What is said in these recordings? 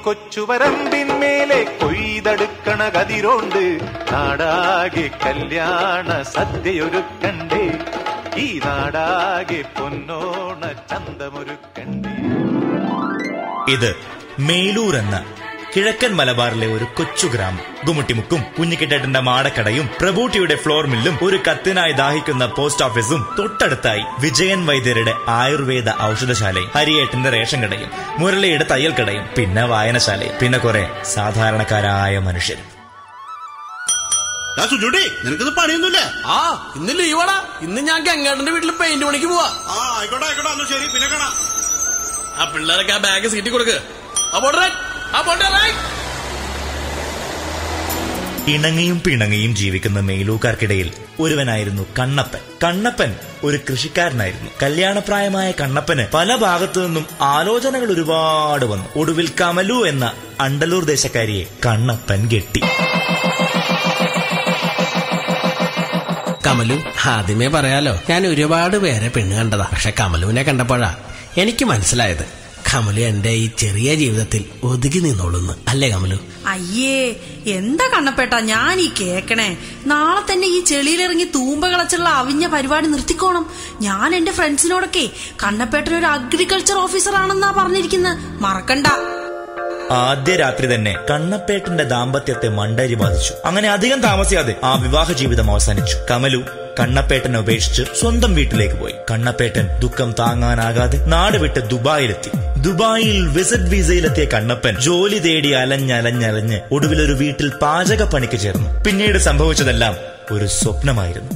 ഇന്നിക്കൊച്ചുവരമ്പിന്മേലെ കൊയ്തെടുക്കണ കതിരോണ്ട് നാടാകെ കല്യാണ സദ്യയൊരുക്കണ്ടേ ഈ നാടാകെ പൊന്നോണ ചന്തമൊരുക്കണ്ടേ ഇത് മേലൂർ എന്ന കിഴക്കൻ മലബാറിലെ ഒരു കൊച്ചു ഗ്രാമം ഗുമുട്ടിമുക്കും കുഞ്ഞിക്കിട്ടേട്ടന്റെ മാടക്കടയും പ്രഭൂട്ടിയുടെ ഫ്ലോർ മില്ലും ഒരു കത്തിനായി ദാഹിക്കുന്ന പോസ്റ്റ് ഓഫീസും തൊട്ടടുത്തായി വിജയൻ വൈദ്യരുടെ ആയുർവേദ ഔഷധശാലയും ഹരിയേട്ടന്റെ റേഷൻ കടയും മുരളിയുടെ തയ്യൽ കടയും പിന്നെ വായനശാലയും പിന്നെ കുറെ സാധാരണക്കാരായ മനുഷ്യരും ആ സുജുട്ടി നിനക്കിത് പണിയൊന്നുമില്ല ആ ഇന്ന് ലീവാടാ ഇന്ന് ഞാൻ ഗംഗേട്ടന്റെ വീട്ടിൽ പെയിന്റ് പണിക്ക് പോവാ ആ ആയിക്കോട്ടെ ആയിക്കോട്ടെ എന്നാ ശരി പിന്നെ കാണാം ആ പിള്ളേരൊക്കെ ആ ബാഗ് സീറ്റിൽ കൊടുക്ക് ആ പോട്ടെ ആ പോട്ടെ റൈറ്റ് ഇണങ്ങിയും പിണങ്ങിയും ജീവിക്കുന്ന മേലൂക്കാർക്കിടയിൽ ഒരുവനായിരുന്നു കണ്ണപ്പൻ കണ്ണപ്പൻ ഒരു കൃഷിക്കാരനായിരുന്നു കല്യാണപ്രായമായ കണ്ണപ്പന് പല ഭാഗത്തു നിന്നും ആലോചനകൾ ഒരുപാട് വന്നു ഒടുവിൽ കമലു എന്ന അണ്ടലൂർ ദേശക്കാരിയെ കണ്ണപ്പൻ കെട്ടി കമലു ആദ്യമേ പറയാലോ ഞാൻ ഒരുപാട് പേരെ പെണ്ണ് കണ്ടതാ പക്ഷെ കമലുവിനെ കണ്ടപ്പോഴാ എനിക്ക് മനസ്സിലായത് കമലു എന്റെ ഈ ചെറിയ ജീവിതത്തിൽ ഒതുങ്ങി നിന്നോളുന്നു അല്ലേ കമലു അയ്യേ എന്താ കണ്ണപ്പേട്ട ഞാൻ ഈ കേക്കണേ നാളെ തന്നെ ഈ ചെളിയിലിറങ്ങി തൂമ്പ കളച്ചുള്ള അവിഞ്ഞ പരിപാടി നിർത്തിക്കോണം ഞാൻ എന്റെ ഫ്രണ്ട്സിനോടൊക്കെ കണ്ണപ്പേട്ടൻ ഒരു അഗ്രികൾച്ചർ ഓഫീസർ ആണെന്നാ പറഞ്ഞിരിക്കുന്നത് മറക്കണ്ട ആദ്യ രാത്രി തന്നെ കണ്ണപ്പേട്ടന്റെ ദാമ്പത്യത്തെ മണ്ടരി ബാധിച്ചു അങ്ങനെ അധികം താമസിയാതെ ആ വിവാഹ ജീവിതം അവസാനിച്ചു കമലു കണ്ണപ്പേട്ടനെ ഉപേക്ഷിച്ച് സ്വന്തം വീട്ടിലേക്ക് പോയി കണ്ണപ്പേട്ടൻ ദുഃഖം താങ്ങാനാകാതെ നാട് വിട്ട് ദുബായിലെത്തി ദുബായിൽ വിസിറ്റ് വിസയിലെത്തിയ കണ്ണപ്പൻ ജോലി തേടി അലഞ്ഞലഞ്ഞലഞ്ഞ് ഒടുവിൽ ഒരു വീട്ടിൽ പാചക പണിക്ക് ചേർന്നു പിന്നീട് സംഭവിച്ചതെല്ലാം ഒരു സ്വപ്നമായിരുന്നു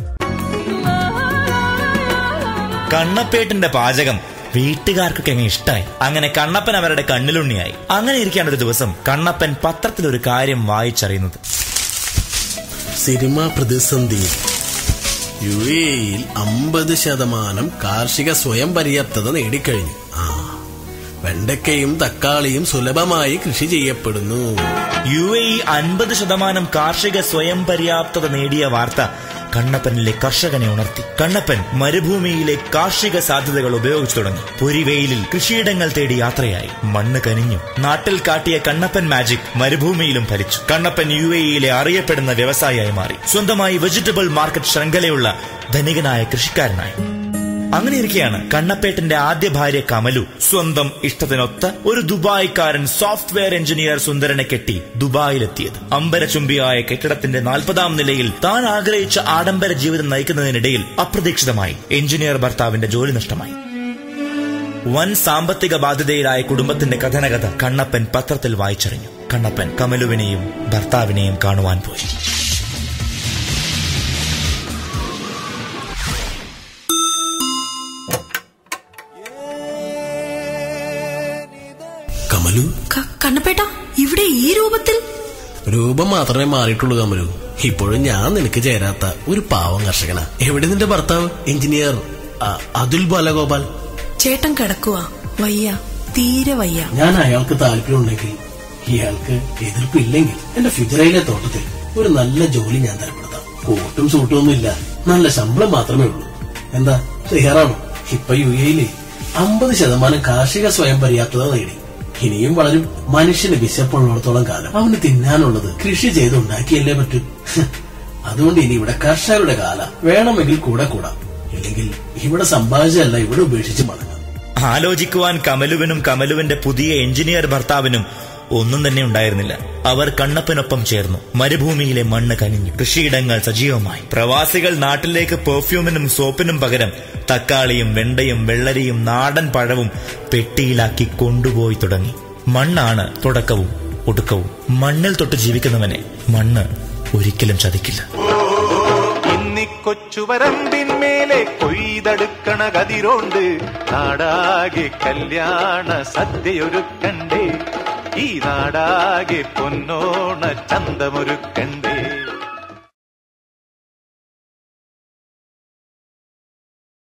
കണ്ണപ്പേട്ടന്റെ പാചകം വീട്ടുകാർക്കൊക്കെ അങ്ങ് ഇഷ്ടായി അങ്ങനെ കണ്ണപ്പൻ അവരുടെ കണ്ണിലുണ്ണിയായി അങ്ങനെ ഇരിക്കാൻ ഒരു ദിവസം കണ്ണപ്പൻ പത്രത്തിൽ ഒരു കാര്യം വായിച്ചറിയുന്നത് സിനിമ പ്രതിസന്ധി യു എയിൽ അമ്പത് ശതമാനം കാർഷിക സ്വയം പര്യാപ്തത നേടിക്കഴിഞ്ഞു ആ വെണ്ടയ്ക്കയും തക്കാളിയും സുലഭമായി കൃഷി ചെയ്യപ്പെടുന്നു യു എ ഇ അൻപത് ശതമാനം കാർഷിക സ്വയം പര്യാപ്തത നേടിയ വാർത്ത കണ്ണപ്പനിലെ കർഷകനെ ഉണർത്തി കണ്ണപ്പൻ മരുഭൂമിയിലെ കാർഷിക സാധ്യതകൾ ഉപയോഗിച്ചു തുടങ്ങി പൊരിവെയിലിൽ കൃഷിയിടങ്ങൾ തേടി യാത്രയായി മണ്ണ് കനിഞ്ഞു നാട്ടിൽ കാട്ടിയ കണ്ണപ്പൻ മാജിക് മരുഭൂമിയിലും ഫലിച്ചു കണ്ണപ്പൻ യു എ ഇയിലെ അറിയപ്പെടുന്ന വ്യവസായിയായി മാറി സ്വന്തമായി വെജിറ്റബിൾ മാർക്കറ്റ് ശൃംഖലയുള്ള ധനികനായ കൃഷിക്കാരനായി അങ്ങനെ ഇരിക്കെയാണ് കണ്ണപ്പേട്ടന്റെ ആദ്യ ഭാര്യ കമലു സ്വന്തം ഇഷ്ടത്തിനൊത്ത ഒരു ദുബായ്ക്കാരൻ സോഫ്റ്റ്വെയർ എഞ്ചിനീയർ സുന്ദരനെ കെട്ടി ദുബായിലെത്തിയത് അമ്പരചുംബിയായ കെട്ടിടത്തിന്റെ നാൽപ്പതാം നിലയിൽ താൻ ആഗ്രഹിച്ച ആഡംബര ജീവിതം നയിക്കുന്നതിനിടയിൽ അപ്രതീക്ഷിതമായി എഞ്ചിനീയർ ഭർത്താവിന്റെ ജോലി നഷ്ടമായി വൻ സാമ്പത്തിക ബാധ്യതയിലായ കുടുംബത്തിന്റെ കഥനകഥ കണ്ണപ്പൻ പത്രത്തിൽ വായിച്ചറിഞ്ഞു കണ്ണപ്പൻ കമലുവിനെയും ഭർത്താവിനെയും കാണുവാൻ പോയി കമലു ക- കണ്ണപ്പേട്ട ഇവിടെ ഈ രൂപത്തിൽ രൂപം മാത്രമേ മാറിയിട്ടുള്ളൂ കമലു ഇപ്പോഴും ഞാൻ നിനക്ക് ചേരാത്ത ഒരു പാവം കർഷകനാ എവിടെ നിന്റെ ഭർത്താവ് എഞ്ചിനീയർ ആ, അതുൽ ബാലഗോപാൽ ചേട്ടൻ കിടക്കുക വയ്യ തീരെ വയ്യ ഞാൻ അയാൾക്ക് താല്പര്യമുണ്ടെങ്കിൽ ഇയാൾക്ക് എതിർപ്പില്ലെങ്കിൽ എന്റെ ഫിജറയിലെ തോട്ടത്തിൽ ഒരു നല്ല ജോലി ഞാൻ തരപ്പെടുത്താം കോട്ടും സൂട്ടും ഒന്നും ഇല്ല നല്ല ശമ്പളം മാത്രമേ ഉള്ളൂ എന്താ തയ്യാറാണോ ഇപ്പൊ യു എയില് അമ്പത് ശതമാനം കാർഷിക സ്വയം പര്യാപ്തത നേടി ഇനിയും വളരും മനുഷ്യന് വിശപ്പുള്ളിടത്തോളം കാലം അവന് തിന്നാനുള്ളത് കൃഷി ചെയ്ത് ഉണ്ടാക്കിയല്ലേ പറ്റൂ ഹ്. അതുകൊണ്ട് ഇനി ഇവിടെ കർഷകരുടെ കാല വേണമെങ്കിൽ കൂടെ കൂടാം ഇല്ലെങ്കിൽ ഇവിടെ സമ്പാദിച്ചല്ല ഇവിടെ ഉപേക്ഷിച്ച് മടങ്ങാം ആലോചിക്കുവാൻ കമലുവിനും കമലുവിന്റെ പുതിയ എഞ്ചിനീയർ ഭർത്താവിനും ഒന്നും തന്നെ ഉണ്ടായിരുന്നില്ല അവർ കണ്ണപ്പനൊപ്പം ചേർന്നു മരുഭൂമിയിലെ മണ്ണ് കനിഞ്ഞു കൃഷിയിടങ്ങൾ സജീവമായി പ്രവാസികൾ നാട്ടിലേക്ക് പെർഫ്യൂമിനും സോപ്പിനും പകരം തക്കാളിയും വെണ്ടയും വെള്ളരിയും നാടൻ പഴവും പെട്ടിയിലാക്കി കൊണ്ടുപോയി തുടങ്ങി മണ്ണാണ് തുടക്കവും ഒടുക്കവും മണ്ണിൽ തൊട്ട് ജീവിക്കുന്നവനെ മണ്ണ് ഒരിക്കലും ചതിക്കില്ല ഇന്നിക്കൊച്ചുവരമ്പിന്മേലെ കൊയ്തെടുക്കണ കതിരോണ്ട് നാടാകെ കല്യാണ സദ്യയൊരുക്കണ്ടേ ഈ നാടാകെ പൊന്നോണ ചന്തമൊരുക്കണ്ടേ